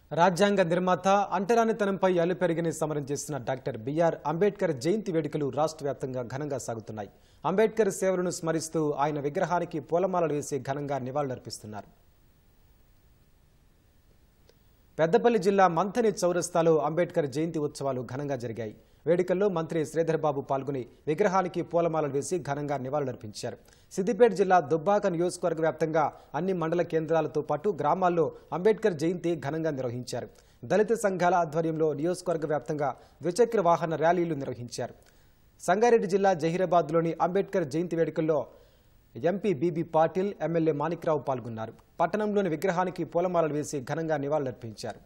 రాజ్యాంగ నిర్మాత అంటరానితనంపై అలుపెరిగిన సమరం చేస్తున్న డాక్టర్ బిఆర్ అంబేద్కర్ జయంతి వేడుకలు రాష్ట్ర వ్యాప్తంగా ఘనంగా సాగుతున్నాయి అంబేద్కర్ సేవలను స్మరిస్తూ ఆయన విగ్రహానికి పూలమాలలు వేసి ఘనంగా నివాళులర్పిస్తున్నారు పెద్దపల్లి జిల్లా మంథని చౌరస్తాలో అంబేద్కర్ జయంతి ఉత్సవాలు ఘనంగా జరిగాయి వేడుకల్లో మంత్రి శ్రీధర్ బాబు పాల్గొని విగ్రహానికి పూలమాలలు వేసి ఘనంగా నివాళులర్పించారు సిద్దిపేట జిల్లా దుబ్బాక నియోజకవర్గ వ్యాప్తంగా అన్ని మండల కేంద్రాలతో పాటు గ్రామాల్లో అంబేద్కర్ జయంతి ఘనంగా నిర్వహించారు దళిత సంఘాల ఆధ్వర్యంలో నియోజకవర్గ వ్యాప్తంగా ద్విచక్ర వాహన ర్యాలీలు నిర్వహించారు సంగారెడ్డి జిల్లా జహీరాబాద్లోని అంబేద్కర్ జయంతి వేడుకల్లో MP BB Patil MLA Manikrao పాల్గొన్నారు పట్టణంలోని విగ్రహానికి పూలమాలలు వేసి ఘనంగా నివాళులర్పించారు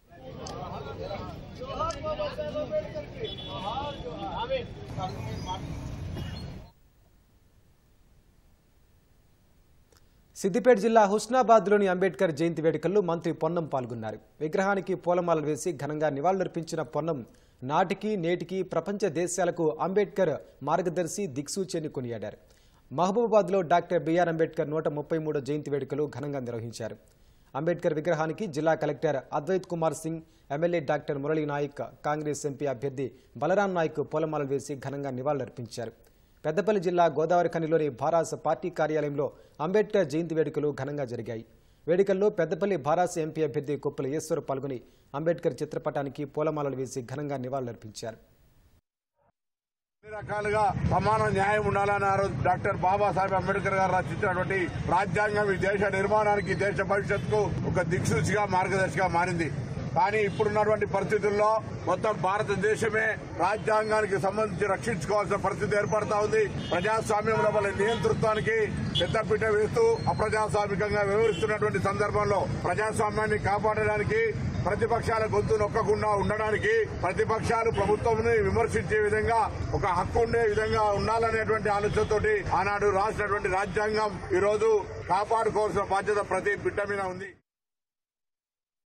సిద్దిపేట జిల్లా హుస్నాబాద్లోని అంబేద్కర్ జయంతి వేడుకల్లో మంత్రి పొన్నం పాల్గొన్నారు విగ్రహానికి పూలమాలలు వేసి ఘనంగా నివాళులర్పించిన పొన్నం నాటికి నేటికి ప్రపంచ దేశాలకు అంబేద్కర్ మార్గదర్శి దిక్సూచిని కొనియాడారు మహబూబాబాద్లో డాక్టర్ బిఆర్ అంబేద్కర్ నూట ముప్పై మూడో జయంతి వేడుకలు ఘనంగా నిర్వహించారు అంబేద్కర్ విగ్రహానికి జిల్లా collector Advaith Kumar Singh MLA doctor Murali Naik Congress MP అభ్యర్థి బలరాం నాయక్ పూలమాలలు వేసి ఘనంగా నివాళులర్పించారు పెద్దపల్లి జిల్లా గోదావరి ఖనిలోని భారాస పార్టీ కార్యాలయంలో అంబేద్కర్ జయంతి వేడుకలు ఘనంగా జరిగాయి వేడుకల్లో పెద్దపల్లి భారాస ఎంపీ అభ్యర్థి కొప్పుల ఈశ్వర్ పాల్గొని అంబేద్కర్ చిత్రపటానికి పూలమాలలు వేసి ఘనంగా నివాళులర్పించారు అన్ని రకాలుగా సమాన న్యాయం ఉండాలని ఆ రోజు డాక్టర్ బాబాసాహెబ్ అంబేద్కర్ గారు రచించినటువంటి రాజ్యాంగం ఈ దేశ నిర్మాణానికి దేశ భవిష్యత్తుకు ఒక దిక్సూచిగా మార్గదర్శిగా మారింది కానీ ఇప్పుడున్నటువంటి పరిస్థితుల్లో మొత్తం భారతదేశమే రాజ్యాంగానికి సంబంధించి రక్షించుకోవాల్సిన పరిస్థితి ఏర్పడతా ఉంది ప్రజాస్వామ్యంలో వాళ్ళ నియంతృత్వానికి పెద్దపీట వేస్తూ అప్రజాస్వామికంగా వ్యవహరిస్తున్నటువంటి సందర్భంలో ప్రజాస్వామ్యాన్ని కాపాడడానికి ప్రతిపక్షాల గొంతు నొక్కకుండా ఉండడానికి ప్రతిపక్షాలు ప్రభుత్వంని విమర్శించే విధంగా ఒక హక్కు ఉండే విధంగా ఉండాలనేటువంటి ఆలోచనతోటి ఆనాడు రాసినటువంటి రాజ్యాంగం ఈ రోజు కాపాడుకోవాల్సిన బాధ్యత ప్రతి బిడ్డ మీద ఉంది